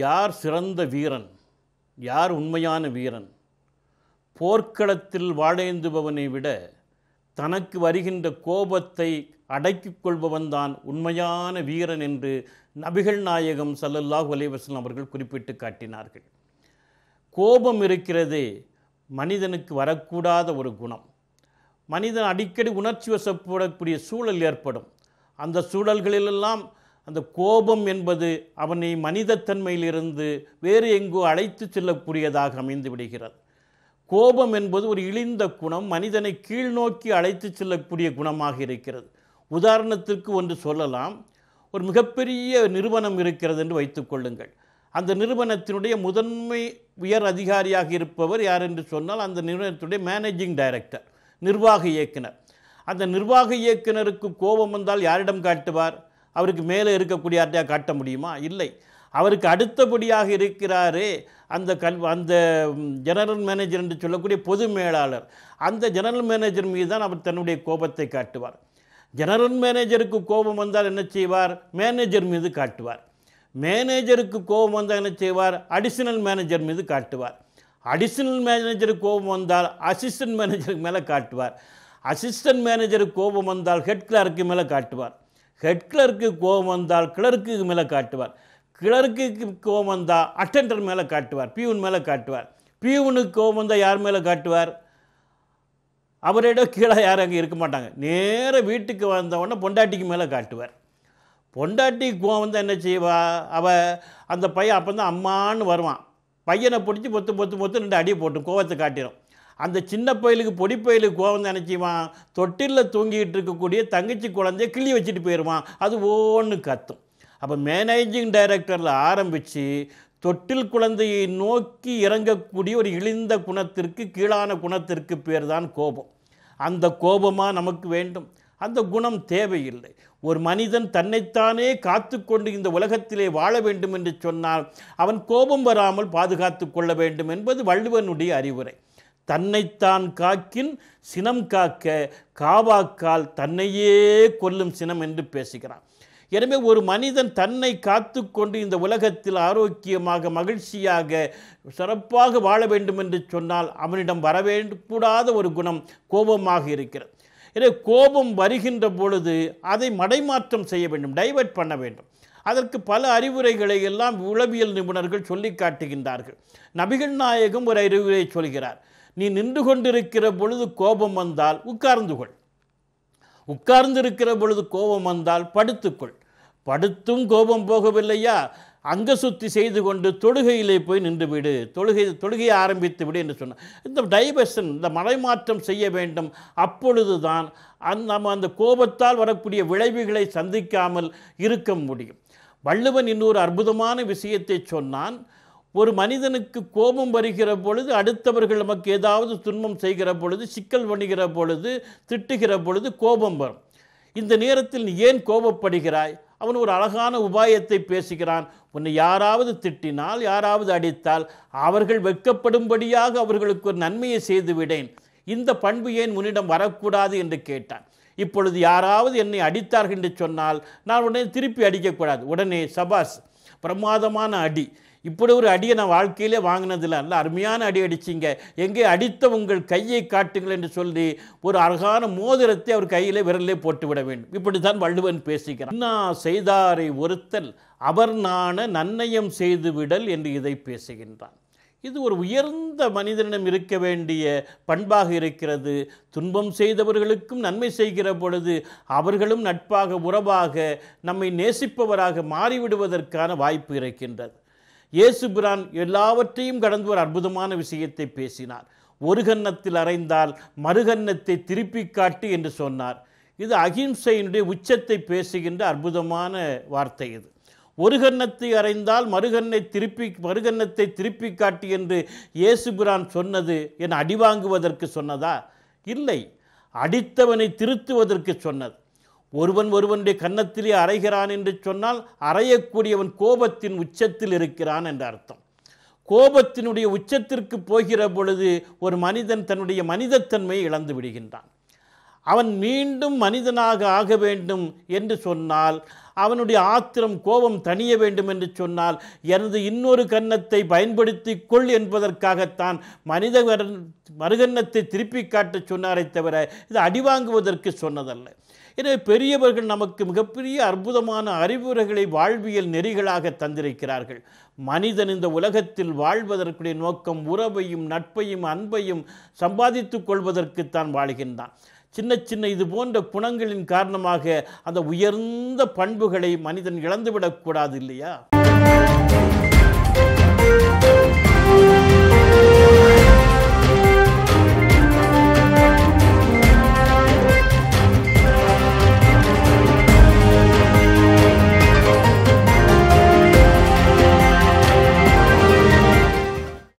யார் சிறந்த வீரன் யார் உண்மையான வீரன் போர்க்களத்தில் வாழேந்துபவனை விட தனக்கு வருகின்ற கோபத்தை அடக்கிக் கொள்பவன்தான் உண்மையான வீரன் என்று நபிகள் நாயகம் ஸல்லல்லாஹு அலைஹி வஸல்லம் அவர்கள் குறிப்பிட்டு காட்டினார்கள் கோபம் இருக்கிறதே மனிதனுக்கு வரக்கூடாத ஒரு குணம் மனிதன் அடிக்கடி உணர்ச்சி வசப்படக்கூடிய சூழல் ஏற்படும் அந்த சூழல்களிலெல்லாம் அந்த கோபம் என்பது அவனை மனிதத்தன்மையிலிருந்து வேறு எங்கோ அழைத்து செல்லக்கூடியதாக அமைந்து விடுகிறது கோபம் என்பது ஒரு இழிந்த குணம் மனிதனை கீழ்நோக்கி அழைத்து செல்லக்கூடிய குணமாக இருக்கிறது உதாரணத்திற்கு ஒன்று சொல்லலாம் ஒரு மிகப்பெரிய நிறுவனம் இருக்கிறது என்று வைத்துக்கொள்ளுங்கள் அந்த நிறுவனத்தினுடைய முதன்மை உயர் அதிகாரியாக இருப்பவர் யார் என்று சொன்னால் அந்த நிறுவனத்துடைய மேனேஜிங் டைரக்டர் நிர்வாக இயக்குனர் அந்த நிர்வாக இயக்குனருக்கு கோபம் வந்தால் யாரிடம் காட்டுவார் அவருக்கு மேலே இருக்கக்கூடிய யார்ட்டையா காட்ட முடியுமா இல்லை அவருக்கு அடுத்தபடியாக இருக்கிறாரே அந்த கல் அந்த ஜெனரல் மேனேஜர் என்று சொல்லக்கூடிய பொது மேலாளர் அந்த ஜெனரல் மேனேஜர் மீது தான் அவர் தன்னுடைய கோபத்தை காட்டுவார் ஜெனரல் மேனேஜருக்கு கோபம் வந்தால் என்ன செய்வார் மேனேஜர் மீது காட்டுவார் மேனேஜருக்கு கோபம் வந்தால் என்ன செய்வார் அடிஷனல் மேனேஜர் மீது காட்டுவார் அடிஷனல் மேனேஜருக்கு கோபம் வந்தால் அசிஸ்டன்ட் மேனேஜருக்கு மேலே காட்டுவார் அசிஸ்டன்ட் மேனேஜருக்கு கோபம் வந்தால் ஹெட் கிளர்க்கு மேலே காட்டுவார் ஹெட் கிளர்க்கு கோபம் வந்தால் கிளர்க்கு மேலே காட்டுவார் கிளர்க்கு கோபம் வந்தால் அட்டெண்டர் மேலே காட்டுவார் பியூன் மேலே காட்டுவார் பியூனுக்கு கோபம் வந்தால் யார் மேலே காட்டுவார் அவரிடம் கீழே யாரும் அங்கே இருக்க மாட்டாங்க நேர வீட்டுக்கு வந்த உடனே பொண்டாட்டிக்கு மேலே காட்டுவார் பொண்டாட்டி கோவம் வந்து என்ன செய்வா அவ அந்த பையன் அப்போ தான் அம்மான்னு வருவான் பையனை பிடிச்சி பொத்து பொத்து பொத்து ரெண்டு அடியை போட்டு கோவத்தை காட்டிடும் அந்த சின்ன பயலுக்கு பொடி பயலுக்கு கோவம் தான் என்ன செய்வான் தொட்டிலில் தூங்கிட்டு இருக்கக்கூடிய தங்கச்சி குழந்தைய கிள்ளி வச்சுட்டு போயிடுவான் அது ஓன்னு கத்தும் அப்போ மேனேஜிங் டைரக்டரில் ஆரம்பித்து தொட்டில் குழந்தையை நோக்கி இறங்கக்கூடிய ஒரு இழிந்த குணத்திற்கு கீழான குணத்திற்கு பேர் தான் கோபம் அந்த கோபமாக நமக்கு வேண்டும் அந்த குணம் தேவையில்லை ஒரு மனிதன் தன்னைத்தானே காத்து கொண்டு இந்த உலகத்திலே வாழ வேண்டும் என்று சொன்னால் அவன் கோபம் வராமல் பாதுகாத்து கொள்ள வேண்டும் என்பது வள்ளுவனுடைய அறிவுரை தன்னைத்தான் காக்கின் சினம் காக்க காவாக்கால் தன்னையே கொல்லும் சினம் என்று பேசுகிறான் எனவே ஒரு மனிதன் தன்னை காத்து கொண்டு இந்த உலகத்தில் ஆரோக்கியமாக மகிழ்ச்சியாக சிறப்பாக வாழ வேண்டும் என்று சொன்னால் அவனிடம் வரவேண்டக்கூடாத ஒரு குணம் கோபமாக இருக்கிறது எனவே கோபம் வருகின்ற பொழுது அதை மடைமாற்றம் செய்ய வேண்டும் டைவர்ட் பண்ண வேண்டும் அதற்கு பல அறிவுரைகளை எல்லாம் உளவியல் நிபுணர்கள் சொல்லி காட்டுகின்றார்கள் நபிகள் நாயகம் ஒரு அறிவுரை சொல்கிறார் நீ நின்று கொண்டிருக்கிற பொழுது கோபம் வந்தால் உட்கார்ந்து கொள் உட்கார்ந்திருக்கிற பொழுது கோபம் வந்தால் படுத்துக்கொள் படுத்தும் கோபம் போகவில்லையா அங்க சுத்தி செய்து கொண்டு தொழுகையிலே போய் நின்று விடு தொழுகை தொழுகையை ஆரம்பித்து விடு என்று சொன்னார் இந்த டைவர்ஷன் இந்த மலைமாற்றம் செய்ய வேண்டும் அப்பொழுதுதான் அந் நம்ம அந்த கோபத்தால் வரக்கூடிய விளைவுகளை சந்திக்காமல் இருக்க முடியும் வள்ளுவன் இன்னொரு அற்புதமான விஷயத்தை சொன்னான் ஒரு மனிதனுக்கு கோபம் வருகிற பொழுது அடுத்தவர்கள் நமக்கு ஏதாவது துன்பம் செய்கிற பொழுது சிக்கல் பண்ணுகிற பொழுது திட்டுகிற பொழுது கோபம் வரும் இந்த நேரத்தில் நீ ஏன் கோபப்படுகிறாய் அவன் ஒரு அழகான உபாயத்தை பேசுகிறான் உன்னை யாராவது திட்டினால் யாராவது அடித்தால் அவர்கள் வெட்கப்படும்படியாக அவர்களுக்கு ஒரு நன்மையை செய்து விடேன் இந்த பண்பு ஏன் உன்னிடம் வரக்கூடாது என்று கேட்டான் இப்பொழுது யாராவது என்னை அடித்தார்கள் என்று சொன்னால் நான் உடனே திருப்பி அடிக்கக்கூடாது உடனே சபாஸ் பிரமாதமான அடி இப்படி ஒரு அடியை நான் வாழ்க்கையிலே வாங்கினதில்ல நல்ல அருமையான அடி அடிச்சிங்க எங்கே அடித்த உங்கள் கையை காட்டுங்கள் என்று சொல்லி ஒரு அழகான மோதிரத்தை அவர் கையிலே விரலிலே போட்டு விட வேண்டும் இப்படித்தான் வள்ளுவன் பேசுகிறான் இன்னா செய்தாரை ஒருத்தல் அவர் நாண நன்னயம் செய்து விடல் என்று இதை பேசுகின்றான் இது ஒரு உயர்ந்த மனிதனிடம் இருக்க வேண்டிய பண்பாக இருக்கிறது துன்பம் செய்தவர்களுக்கும் நன்மை செய்கிற பொழுது அவர்களும் நட்பாக உறவாக நம்மை நேசிப்பவராக மாறிவிடுவதற்கான வாய்ப்பு இருக்கின்றது இயேசு பிரான் எல்லாவற்றையும் கடந்து ஒரு அற்புதமான விஷயத்தை பேசினார் ஒரு கன்னத்தில் அறைந்தால் மறுகன்னத்தை திருப்பி காட்டு என்று சொன்னார் இது அகிம்சையினுடைய உச்சத்தை பேசுகின்ற அற்புதமான வார்த்தை இது ஒரு கன்னத்தை அறைந்தால் மறுகண்ணை திருப்பி மறுகன்னத்தை திருப்பி காட்டு என்று இயேசு பிரான் சொன்னது என் அடி வாங்குவதற்கு சொன்னதா இல்லை அடித்தவனை திருத்துவதற்கு சொன்னது ஒருவன் ஒருவனுடைய கன்னத்திலே அறைகிறான் என்று சொன்னால் அறையக்கூடியவன் கோபத்தின் உச்சத்தில் இருக்கிறான் என்ற அர்த்தம் கோபத்தினுடைய உச்சத்திற்கு போகிற பொழுது ஒரு மனிதன் தன்னுடைய மனிதத்தன்மையை இழந்து விடுகின்றான் அவன் மீண்டும் மனிதனாக ஆக வேண்டும் என்று சொன்னால் அவனுடைய ஆத்திரம் கோபம் தணிய வேண்டும் என்று சொன்னால் எனது இன்னொரு கன்னத்தை பயன்படுத்தி கொள் என்பதற்காகத்தான் மனித மரு- மறுகன்னத்தை திருப்பி காட்டச் சொன்னாரே தவிர இது அடிவாங்குவதற்கு சொன்னதல்ல எனவே பெரியவர்கள் நமக்கு மிகப்பெரிய அற்புதமான அறிவுரைகளை வாழ்வியல் நெறிகளாக தந்திருக்கிறார்கள் மனிதன் இந்த உலகத்தில் வாழ்வதற்குரிய நோக்கம் உறவையும் நட்பையும் அன்பையும் சம்பாதித்துக் கொள்வதற்குத்தான் வாழ்கின்றான் சின்ன சின்ன இது போன்ற குணங்களின் காரணமாக அந்த உயர்ந்த பண்புகளை மனிதன் இழந்துவிடக்கூடாது இல்லையா